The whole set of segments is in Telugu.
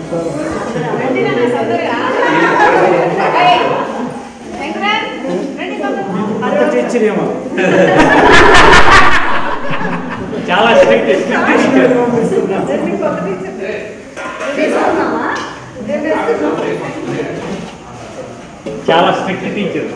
కొత్త టీచర్ ఏమో చాలా స్ట్రిక్ట్ స్ట్రిక్ట్ టీచర్ చాలా strict teacher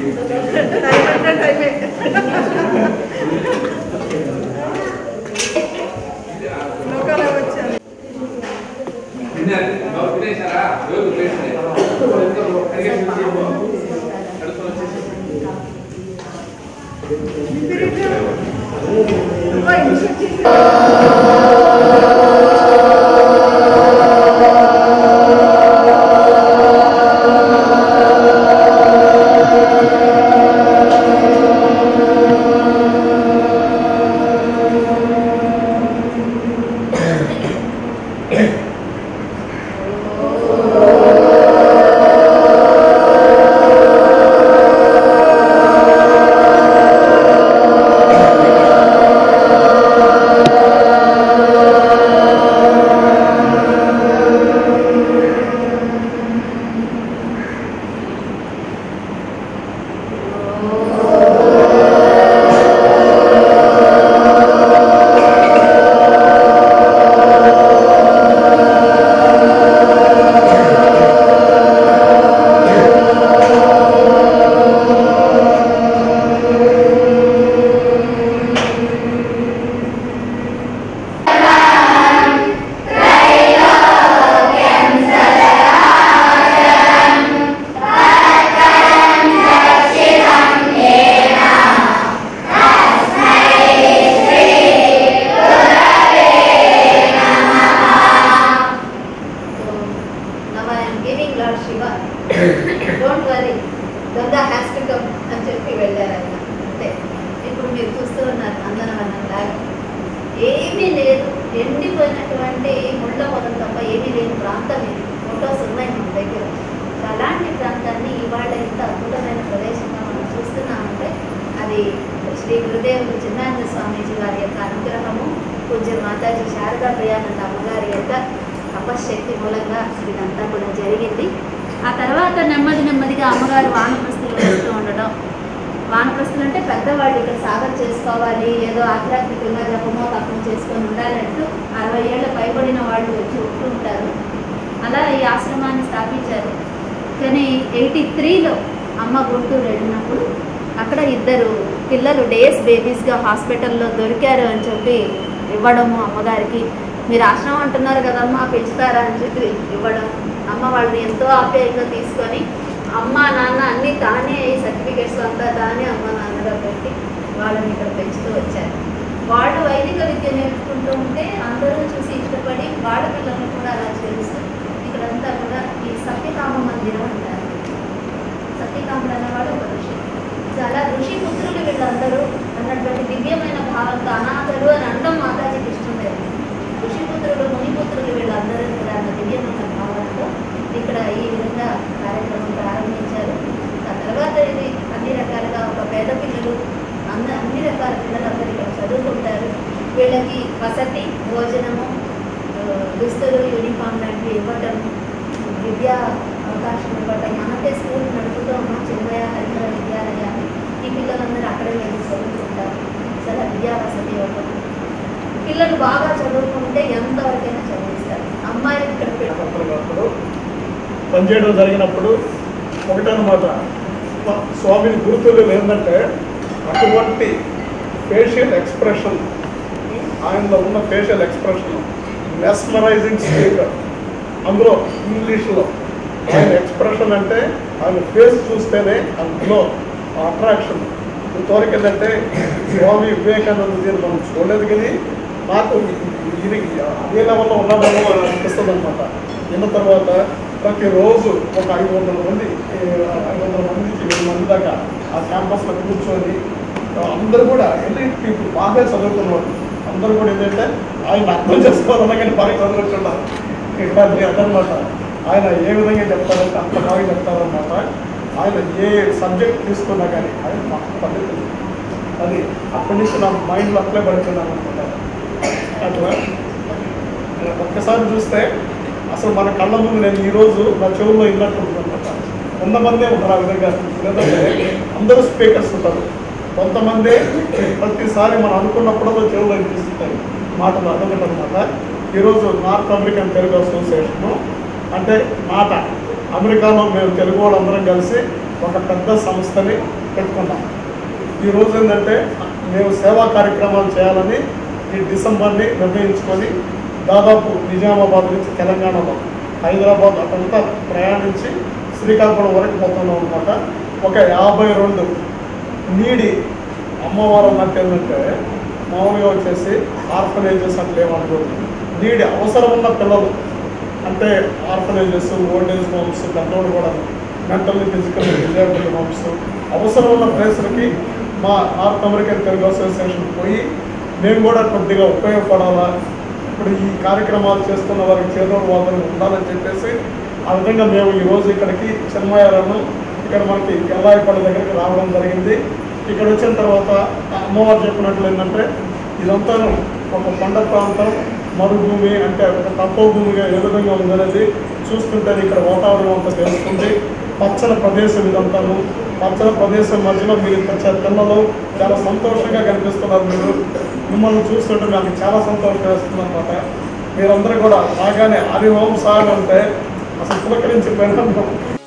Now I am giving Lord Shiva. Don't worry. Ganga has to come అని చెప్పి వెళ్ళారు ఆయన అంతే ఇప్పుడు మీరు చూస్తూ ఉన్నారు అందనవనం లాగా ఏమీ లేదు ఎండిపోయినటువంటి ముళ్ళ పొలం తప్ప ఏమీ లేని ప్రాంతం ఇది ఫొటోస్ ఉన్నాయి మన దగ్గర సో అలాంటి ప్రాంతాన్ని ఇవాళ ఇంత అద్భుతమైన ప్రదేశంగా మనం చూస్తున్నామంటే అది శ్రీ గురుదేవులు చిన్నానంద స్వామీజీ వారి యొక్క అనుగ్రహము పూజ్య మాతాజీ శారదా ప్రియానంద అమ్మగారి యొక్క తపశ్శక్తి మూలంగా ఇదంతా కూడా జరిగింది ఆ తర్వాత నెమ్మది నెమ్మదిగా అమ్మగారు వానప్రస్తులు వస్తూ ఉండడం వానప్రస్తులు అంటే పెద్దవాళ్ళు ఇక్కడ సాధన చేసుకోవాలి ఏదో ఆధ్యాత్మికంగా జపమో తపం చేసుకొని ఉండాలంటూ అరవై ఏళ్ళ పైబడిన వాళ్ళు వచ్చి ఉంటూ ఉంటారు అలా ఈ ఆశ్రమాన్ని స్థాపించారు కానీ ఎయిటీ త్రీలో అమ్మ గుంటూరు వెళ్ళినప్పుడు అక్కడ ఇద్దరు పిల్లలు డేస్ బేబీస్గా హాస్పిటల్లో దొరికారు అని చెప్పి ఇవ్వడము అమ్మగారికి మీరు ఆశ్రమం అంటున్నారు కదమ్మా పెంచుతారా అని చెప్పి ఇవ్వడం అమ్మ వాళ్ళని ఎంతో ఆప్యాయంగా తీసుకొని అమ్మ నాన్న అన్నీ తానే ఈ సర్టిఫికేట్స్ అంతా తానే అమ్మ నాన్నగా పెట్టి వాళ్ళని ఇక్కడ పెంచుతూ వచ్చారు వాళ్ళు వైదిక విద్య నేర్చుకుంటూ ఉంటే అందరూ చూసి ఇష్టపడి వాళ్ళ పిల్లల్ని కూడా అలా చేస్తూ ఇక్కడంతా కూడా ఈ సత్యకామ మందిరం అంటారు సత్యకాముడు అనేవాడు ఒక ఋషి చాలా ఋషి పుత్రులు వీళ్ళందరూ అన్నటువంటి దివ్యమైన భావంతో అనాథలు అని అండం మాతాజీకి ఇష్టం లేదు ఋషిపుత్రులు మునిపుత్రులు వీళ్ళందరూ కూడా అన్న దివ్యమైన భావంతో ఇక్కడ ఈ విధంగా కార్యక్రమం ప్రారంభించారు ఆ తర్వాత ఇది అన్ని రకాలుగా ఒక పేద పిల్లలు అన్ని అన్ని రకాల పిల్లలందరూ ఇక్కడ చదువుకుంటారు వీళ్ళకి వసతి భోజనము ఆ, దుస్తులు యూనిఫామ్ లాంటివి ఇవ్వటం విద్యా అవకాశం ఇవ్వటం మనకే స్కూల్ నడుపుతూ ఉన్నాం చిన్నయ హరిహర విద్యాలయాన్ని ఈ పిల్లలందరూ అక్కడే వెళ్ళి చదువుకుంటారు చాలా విద్యా వసతి ఇవ్వటం పిల్లలు బాగా చదువుకుంటే ఎంతవరకైనా చదివిస్తారు అమ్మాయి ఇక్కడ పెట్టు అప్పుడు పనిచేయడం జరిగినప్పుడు ఒకటనమాట స్వా- స్వామిని గుర్తులు ఏంటంటే అటువంటి ఫేషియల్ ఎక్స్ప్రెషన్ ఆయనలో ఉన్న ఫేషియల్ ఎక్స్ప్రెషన్ మెస్మరైజింగ్ స్పీకర్ అందులో ఇంగ్లీష్లో ఆయన ఎక్స్ప్రెషన్ అంటే ఆయన ఫేస్ చూస్తేనే అందులో అట్రాక్షన్ ఇంతవరకు ఏంటంటే స్వామి వివేకానంద దీన్ని మనం చూడలేదు కానీ నాకు ఇది అదే లెవెల్లో ఉన్నామేమో అని అనిపిస్తుంది అనమాట విన్న తర్వాత ప్రతిరోజు ఒక ఐదు వందల మంది ఏ, ఐదు వందల మంది నుంచి వెయ్యి మంది దాకా ఆ క్యాంపస్లో కూర్చొని అందరూ కూడా ఎలిట్ పీపుల్ బాగా చదువుకున్నవాళ్ళు అందరూ కూడా ఏంటంటే ఆయన అర్థం చేసుకోవాలన్నా కానీ బాగా చదువుకుంటున్నారు ఇక్కడ అదనమాట ఆయన ఏ విధంగా చెప్తారంటే అంత బాగా చెప్తారనమాట ఆయన ఏ సబ్జెక్ట్ తీసుకున్నా కానీ ఆయన మాకు పద్ధతి అది అప్పటి నుంచి నా మైండ్లో అప్లై పడుతున్నాను అనమాట అట్లా ఒక్కసారి చూస్తే అసలు మన కళ్ళ ముందు నేను ఈరోజు నా చెవుల్లో ఇన్నట్టు ఉంటుందన్నమాట కొంతమందే ఉంటారు ఆ విధంగా ఎందుకంటే అందరూ స్పీకర్స్ ఉంటారు కొంతమంది ప్రతిసారి మనం అనుకున్నప్పుడు చెవుల్లో వినిపిస్తుంటాయి మాటలు అదొకటి అనమాట ఈరోజు నార్త్ అమెరికన్ తెలుగు అసోసియేషను అంటే మాట అమెరికాలో మేము తెలుగు వాళ్ళందరం కలిసి ఒక పెద్ద సంస్థని పెట్టుకున్నాం ఈ రోజు ఏంటంటే మేము సేవా కార్యక్రమాలు చేయాలని ఈ డిసెంబర్ని నిర్ణయించుకొని దాదాపు నిజామాబాద్ నుంచి తెలంగాణలో హైదరాబాద్ అటంతా ప్రయాణించి శ్రీకాకుళం వరకు పోతున్నాం అనమాట ఒక యాభై రెండు నీడి అమ్మవారు అన్నట్టు ఏంటంటే మామూలుగా వచ్చేసి ఆర్ఫనేజెస్ అట్లా ఏమనుకోదు నీడి అవసరం ఉన్న పిల్లలు అంటే ఆర్ఫనేజెస్ ఓల్డ్ ఏజ్ హోమ్స్ పెద్దోడు కూడా మెంటల్ ఫిజికల్ డిజేబుల్ హోమ్స్ అవసరం ఉన్న ప్లేసులకి మా నార్త్ అమెరికన్ తెలుగు అసోసియేషన్ పోయి మేము కూడా కొద్దిగా ఉపయోగపడాలా ఇప్పుడు ఈ కార్యక్రమాలు చేస్తున్న వారికి చేదోడు వాదన ఉండాలని చెప్పేసి ఆ విధంగా మేము ఈరోజు ఇక్కడికి చెన్మయాలను ఇక్కడ మనకి ఎల్లాయిపల్లి దగ్గరికి రావడం జరిగింది ఇక్కడ వచ్చిన తర్వాత ఆ అమ్మవారు చెప్పినట్లు ఏంటంటే ఇదంతా ఒక కొండ ప్రాంతం మరుభూమి అంటే ఒక తక్కువ భూమిగా ఏ విధంగా ఉందనేది చూస్తుంటే ఇక్కడ వాతావరణం అంతా తెలుస్తుంది పచ్చని ప్రదేశం ఇదంతాను పచ్చని ప్రదేశం మధ్యలో మీరు ఇంత చ- పిల్లలు చాలా సంతోషంగా కనిపిస్తున్నారు మీరు మిమ్మల్ని చూస్తుంటే నాకు చాలా సంతోషం వేస్తుంది అనమాట మీరందరూ కూడా బాగానే హరి ఓం సాగ్ అంటే అసలు పులకరించిపోయినా